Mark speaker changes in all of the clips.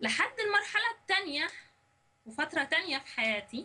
Speaker 1: لحد المرحلة التانية وفترة تانية في حياتي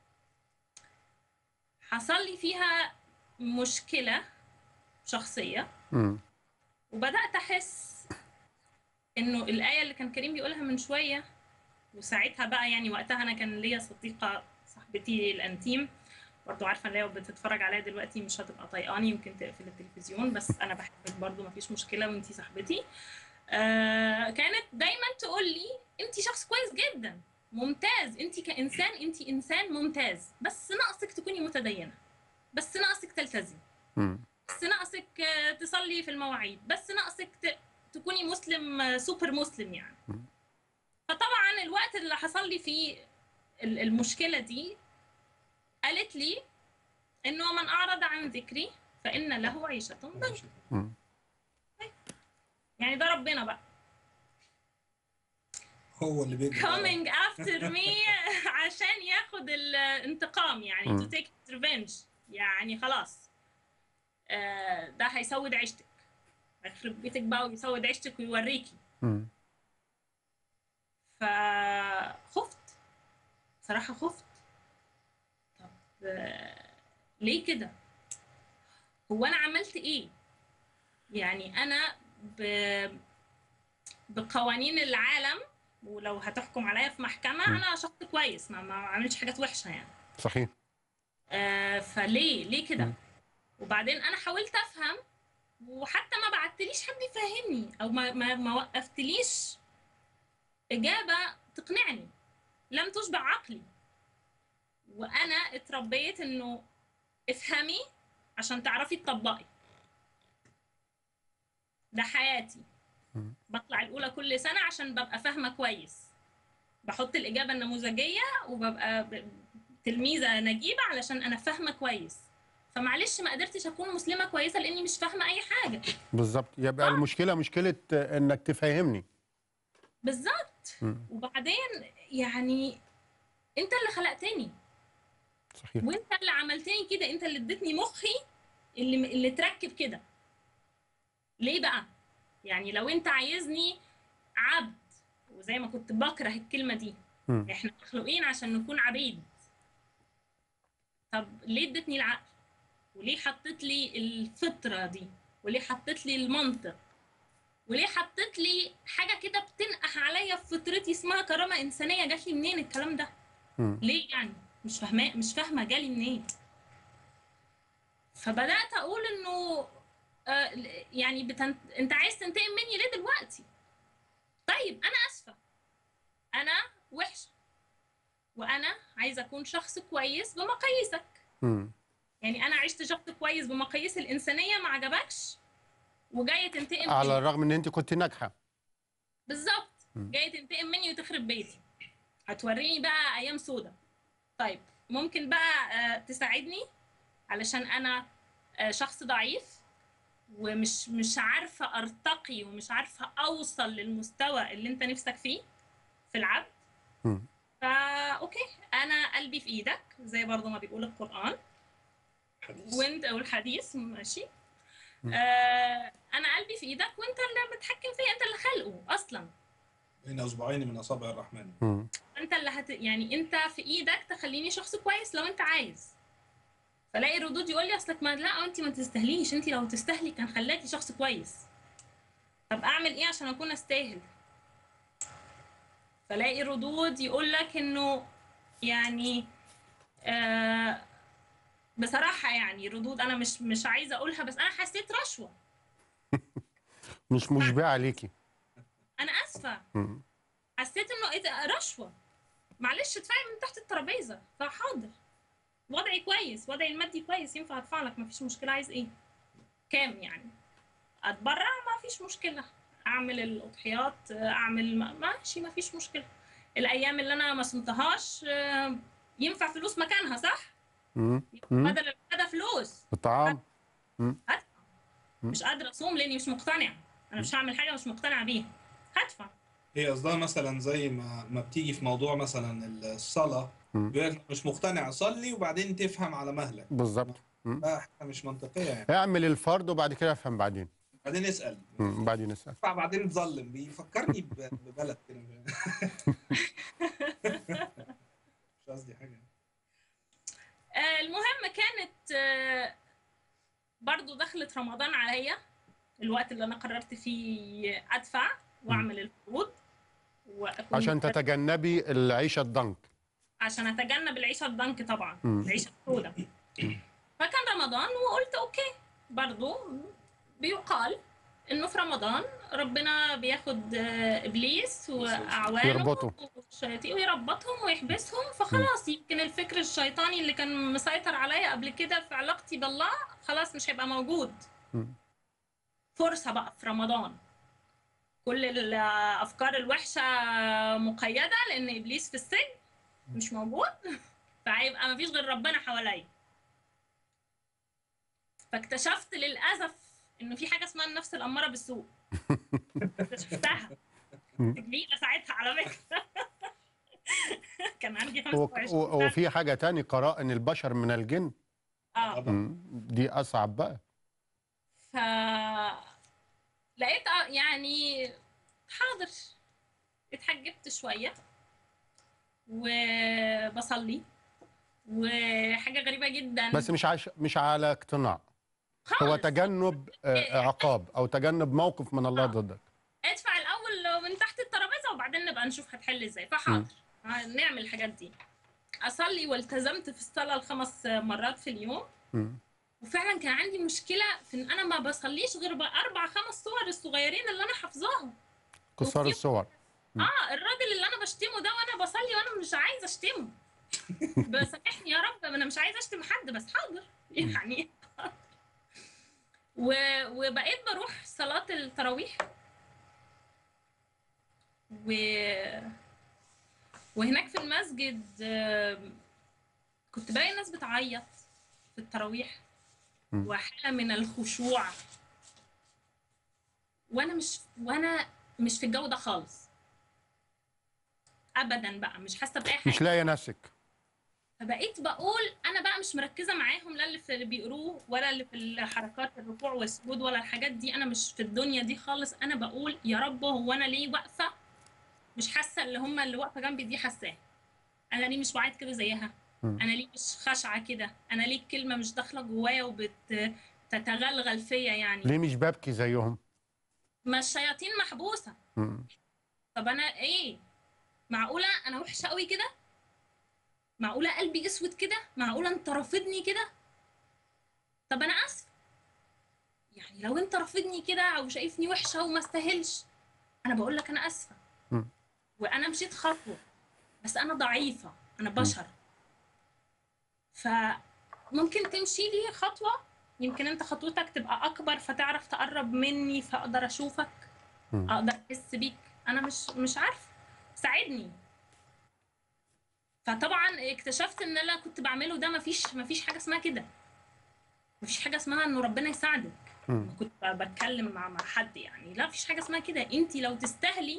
Speaker 1: حصل لي فيها مشكلة شخصية
Speaker 2: مم.
Speaker 1: وبدأت أحس إنه الآية اللي كان كريم بيقولها من شوية وساعتها بقى يعني وقتها أنا كان ليا صديقة صاحبتي الأنتيم برضو عارفة إن لو بتتفرج عليا دلوقتي مش هتبقى طايقاني يمكن تقفل التلفزيون بس أنا بحبك برضو مفيش مشكلة وأنتي صاحبتي آه كانت دايما تقول لي أنتي شخص كويس جدا ممتاز أنتي كإنسان أنتي إنسان ممتاز بس ناقصك تكوني متدينة بس ناقصك تلتزمي
Speaker 2: مم.
Speaker 1: بس ناقصك آه، تصلي في المواعيد بس ناقصك ت... تكوني مسلم آه، سوبر مسلم يعني
Speaker 2: مم.
Speaker 1: فطبعا الوقت اللي حصل لي فيه ال- المشكلة دي قالت لي انه من اعرض عن ذكري فان له عيشة ضنكا
Speaker 2: مم.
Speaker 1: يعني ده ربنا بقى
Speaker 3: هو اللي بيجري
Speaker 1: coming after me عشان ياخد الانتقام يعني
Speaker 2: مم.
Speaker 1: to take revenge يعني خلاص آه، ده هيسود عيشتك هيخرب بيتك بقى ويسود عيشتك ويوريكي
Speaker 2: مم.
Speaker 1: فخفت صراحة خفت طب آه، ليه كده هو أنا عملت إيه يعني أنا ب... بقوانين العالم ولو هتحكم عليا في محكمة
Speaker 2: م.
Speaker 1: أنا شخص كويس ما, ما عملتش حاجات وحشة يعني
Speaker 2: صحيح
Speaker 1: آه فليه ليه كده
Speaker 2: م.
Speaker 1: وبعدين انا حاولت افهم وحتى ما بعتليش حد يفهمني او ما ما, ما وقفتليش اجابه تقنعني لم تشبع عقلي وانا اتربيت انه افهمي عشان تعرفي تطبقي ده حياتي
Speaker 2: م.
Speaker 1: بطلع الاولى كل سنه عشان ببقى فاهمه كويس بحط الاجابه النموذجيه وببقى ب- تلميذه نجيبه علشان انا فاهمه كويس فمعلش ما قدرتش اكون مسلمه كويسه لاني مش فاهمه اي حاجه
Speaker 2: بالظبط يبقى المشكله مشكله آه، انك تفهمني
Speaker 1: بالظبط
Speaker 2: مم.
Speaker 1: وبعدين يعني انت اللي خلقتني
Speaker 2: صحيح
Speaker 1: وانت اللي عملتني كده انت اللي اديتني مخي اللي اللي تركب كده ليه بقى يعني لو انت عايزني عبد وزي ما كنت بكره الكلمه دي
Speaker 2: مم.
Speaker 1: احنا مخلوقين عشان نكون عبيد طب ليه ادتني العقل وليه حطيت لي الفطره دي وليه حطيت لي المنطق وليه حطيت لي حاجه كده بتنقح عليا في فطرتي اسمها كرامه انسانيه جات لي منين الكلام ده
Speaker 2: مم.
Speaker 1: ليه يعني مش فاهمه مش فاهمه جالي منين فبدات اقول انه آه يعني بتن... انت عايز تنتقم مني ليه دلوقتي طيب انا اسفه انا وحشه وانا عايزه اكون شخص كويس بمقاييسك
Speaker 2: مم.
Speaker 1: يعني انا عشت شخص كويس بمقاييس الانسانيه ما عجبكش وجايه تنتقم
Speaker 2: على
Speaker 1: مني
Speaker 2: الرغم ان انت كنت ناجحه
Speaker 1: بالظبط
Speaker 2: مم.
Speaker 1: جايه تنتقم مني وتخرب بيتي هتوريني بقى ايام سودة طيب ممكن بقى آه، تساعدني علشان انا آه، شخص ضعيف ومش مش عارفه ارتقي ومش عارفه اوصل للمستوى اللي انت نفسك فيه في العبد
Speaker 2: مم.
Speaker 1: فا اوكي انا قلبي في ايدك زي برضه ما بيقول القران
Speaker 3: حديث.
Speaker 1: وانت او الحديث ماشي
Speaker 2: مم.
Speaker 1: آه انا قلبي في ايدك وانت اللي متحكم فيه انت اللي خلقه اصلا
Speaker 3: بين اصبعين من اصابع الرحمن
Speaker 2: مم.
Speaker 1: انت اللي هت... يعني انت في ايدك تخليني شخص كويس لو انت عايز فلاقي ردود يقول لي اصلك ما لا انت ما تستاهليش انت لو تستاهلي كان خلاكي شخص كويس طب اعمل ايه عشان اكون استاهل فلاقي ردود يقول لك انه يعني آه بصراحة يعني ردود أنا مش مش عايزة أقولها بس أنا حسيت رشوة
Speaker 2: مش مشبعه ليكي
Speaker 1: أنا آسفة
Speaker 2: مم.
Speaker 1: حسيت انه ايه ده رشوه معلش ادفعي من تحت الترابيزه فحاضر وضعي كويس وضعي المادي كويس ينفع ادفع لك مفيش مشكله عايز ايه كام يعني اتبرع ما فيش مشكله اعمل الاضحيات اعمل ما- ماشي ما فيش مشكله الايام اللي انا ما صمتهاش آه، ينفع فلوس مكانها صح
Speaker 2: مم. مم.
Speaker 1: بدل الغدا فلوس
Speaker 2: الطعام
Speaker 1: هدفع مش قادره اصوم لاني مش مقتنعه انا مش هعمل حاجه مش مقتنعه بيها هدفع
Speaker 3: هي قصدها مثلا زي ما ما بتيجي في موضوع مثلا الصلاه
Speaker 2: مم.
Speaker 3: بيقول لك مش مقتنع صلي وبعدين تفهم على مهلك
Speaker 2: بالظبط مم.
Speaker 3: بقى حاجه مش منطقيه يعني
Speaker 2: اعمل الفرض وبعد كده افهم بعدين
Speaker 3: بعدين اسال
Speaker 2: مم. بعدين اسال
Speaker 3: بعدين تظلم بيفكرني ب- ببلد كده
Speaker 1: وقت رمضان عليا الوقت اللي انا قررت فيه ادفع واعمل الفروض وأكون
Speaker 2: عشان تتجنبي العيشه الضنك
Speaker 1: عشان اتجنب العيشه الضنك طبعا
Speaker 2: مم.
Speaker 1: العيشه السوداء فكان رمضان وقلت اوكي برضو بيقال انه في رمضان ربنا بياخد آه، ابليس واعوانه
Speaker 2: يربطه.
Speaker 1: والشياطين ويربطهم ويحبسهم فخلاص يمكن الفكر الشيطاني اللي كان مسيطر عليا قبل كده في علاقتي بالله خلاص مش هيبقى موجود
Speaker 2: مم.
Speaker 1: فرصه بقى في رمضان كل الافكار الوحشه مقيده لان ابليس في السجن مش موجود فهيبقى مفيش غير ربنا حواليا فاكتشفت للاسف انه في حاجه اسمها النفس الاماره بالسوء اكتشفتها كبيره ساعتها على فكره كان عندي
Speaker 2: و-
Speaker 1: 25
Speaker 2: و-
Speaker 1: سنه
Speaker 2: وفي حاجه تاني قراء ان البشر من الجن
Speaker 1: اه
Speaker 3: طبعا
Speaker 2: مم. دي اصعب بقى
Speaker 1: ف لقيت آه يعني حاضر اتحجبت شويه وبصلي وحاجه غريبه جدا
Speaker 2: بس مش عش... مش على اقتناع هو
Speaker 1: خالص.
Speaker 2: تجنب آه، عقاب او تجنب موقف من الله
Speaker 1: آه.
Speaker 2: ضدك
Speaker 1: ادفع الاول من تحت الترابيزه وبعدين نبقى نشوف هتحل ازاي فحاضر نعمل الحاجات دي اصلي والتزمت في الصلاه الخمس مرات في اليوم
Speaker 2: مم.
Speaker 1: وفعلا كان عندي مشكله في ان انا ما بصليش غير باربع خمس صور الصغيرين اللي انا حافظاهم
Speaker 2: كسار
Speaker 1: وفي-
Speaker 2: الصور
Speaker 1: اه الراجل اللي انا بشتمه ده وانا بصلي وانا مش عايزه اشتمه بسامحني يا رب انا مش عايزه اشتم حد بس حاضر يعني و... وبقيت بروح صلاه التراويح و وهناك في المسجد آم، كنت بلاقي الناس بتعيط في التراويح
Speaker 2: مم.
Speaker 1: وحاله من الخشوع وانا مش وانا مش في الجو ده خالص ابدا بقى مش حاسه باي حاجه
Speaker 2: مش لاقيه نفسك
Speaker 1: فبقيت بقول انا بقى مش مركزه معاهم لا اللي في اللي بيقروه ولا اللي في الحركات الركوع والسجود ولا الحاجات دي انا مش في الدنيا دي خالص انا بقول يا رب هو انا ليه واقفه مش حاسه اللي هم اللي واقفه جنبي دي حاساه انا ليه مش بعيط كده زيها
Speaker 2: مم.
Speaker 1: انا ليه مش خاشعه كده انا ليه الكلمه مش داخله جوايا وبتتغلغل فيا يعني
Speaker 2: ليه مش ببكي زيهم
Speaker 1: ما الشياطين محبوسه
Speaker 2: مم.
Speaker 1: طب انا ايه معقوله انا وحشه قوي كده معقوله قلبي اسود كده معقوله انت رافضني كده طب انا اسف يعني لو انت رافضني كده او شايفني وحشه وما استاهلش انا بقول لك انا اسفه
Speaker 2: مم.
Speaker 1: وانا مشيت خطوه بس انا ضعيفه انا بشر فممكن تمشي لي خطوه يمكن انت خطوتك تبقى اكبر فتعرف تقرب مني فاقدر اشوفك
Speaker 2: مم.
Speaker 1: اقدر احس بيك انا مش مش عارفه ساعدني فطبعا اكتشفت ان انا كنت بعمله ده مفيش مفيش حاجه اسمها كده مفيش حاجه اسمها انه ربنا يساعدك
Speaker 2: مم.
Speaker 1: لما كنت ب- بتكلم مع مع حد يعني لا مفيش حاجه اسمها كده انت لو تستاهلي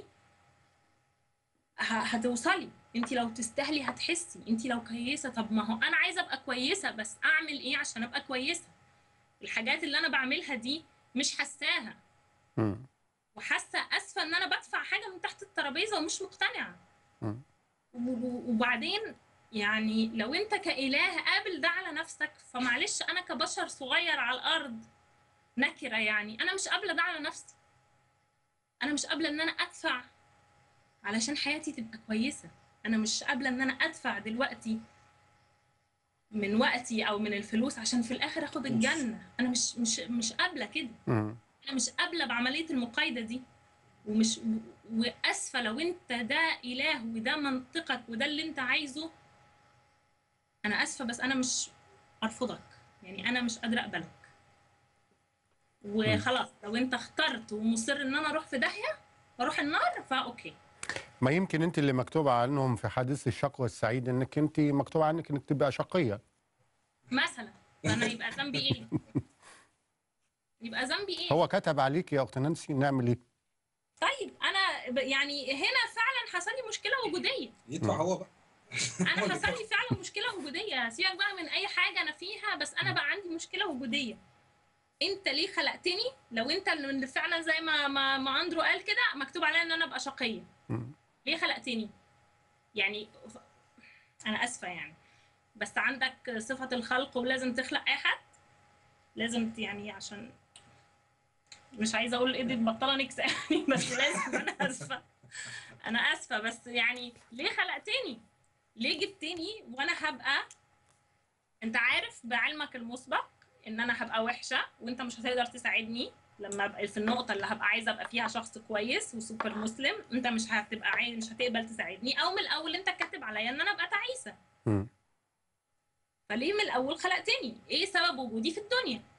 Speaker 1: ه- هتوصلي انت لو تستاهلي هتحسي انت لو كويسه طب ما هو انا عايزه ابقى كويسه بس اعمل ايه عشان ابقى كويسه الحاجات اللي انا بعملها دي مش حساها
Speaker 2: مم.
Speaker 1: وحاسه اسفه ان انا بدفع حاجه من تحت الترابيزه ومش مقتنعه
Speaker 2: مم.
Speaker 1: و- و- وبعدين يعني لو انت كاله قابل ده على نفسك فمعلش انا كبشر صغير على الارض نكره يعني انا مش قابله ده على نفسي انا مش قابله ان انا ادفع علشان حياتي تبقى كويسه انا مش قابله ان انا ادفع دلوقتي من وقتي او من الفلوس عشان في الاخر اخد الجنه انا مش مش مش قابله كده
Speaker 2: مم.
Speaker 1: انا مش قابله بعمليه المقايضه دي ومش و- واسفه لو انت ده اله وده منطقك وده اللي انت عايزه انا اسفه بس انا مش ارفضك يعني انا مش قادره اقبلك وخلاص لو انت اخترت ومصر ان انا اروح في داهيه واروح النار فاوكي
Speaker 2: ما يمكن انت اللي مكتوب عنهم في حديث الشقوى السعيد انك انت مكتوب عنك انك تبقى شقيه
Speaker 1: مثلا فانا يبقى ذنبي ايه يبقى ذنبي ايه
Speaker 2: هو كتب عليك يا اخت نانسي نعمل ايه
Speaker 1: طيب انا ب- يعني هنا فعلا حصل لي مشكله وجوديه
Speaker 3: يدفع هو بقى
Speaker 1: انا حصل لي فعلا مشكله وجوديه سيبك بقى من اي حاجه انا فيها بس انا بقى عندي مشكله وجوديه انت ليه خلقتني لو انت اللي فعلا زي ما ما, ما اندرو قال كده مكتوب عليا ان انا ابقى شقيه
Speaker 2: مم.
Speaker 1: ليه خلقتني يعني ف- انا اسفه يعني بس عندك صفه الخلق ولازم تخلق اي حد لازم ت- يعني عشان مش عايزه اقول ايدي بطله نكسه يعني بس لازم انا اسفه انا اسفه بس يعني ليه خلقتني ليه جبتني وانا هبقى انت عارف بعلمك المسبق ان انا هبقى وحشه وانت مش هتقدر تساعدني لما ابقى في النقطه اللي هبقى عايزه ابقى فيها شخص كويس وسوبر مسلم انت مش هتبقى عايز مش هتقبل تساعدني او من الاول انت كاتب عليا ان انا ابقى تعيسه
Speaker 2: مم.
Speaker 1: فليه من الاول خلقتني ايه سبب وجودي في الدنيا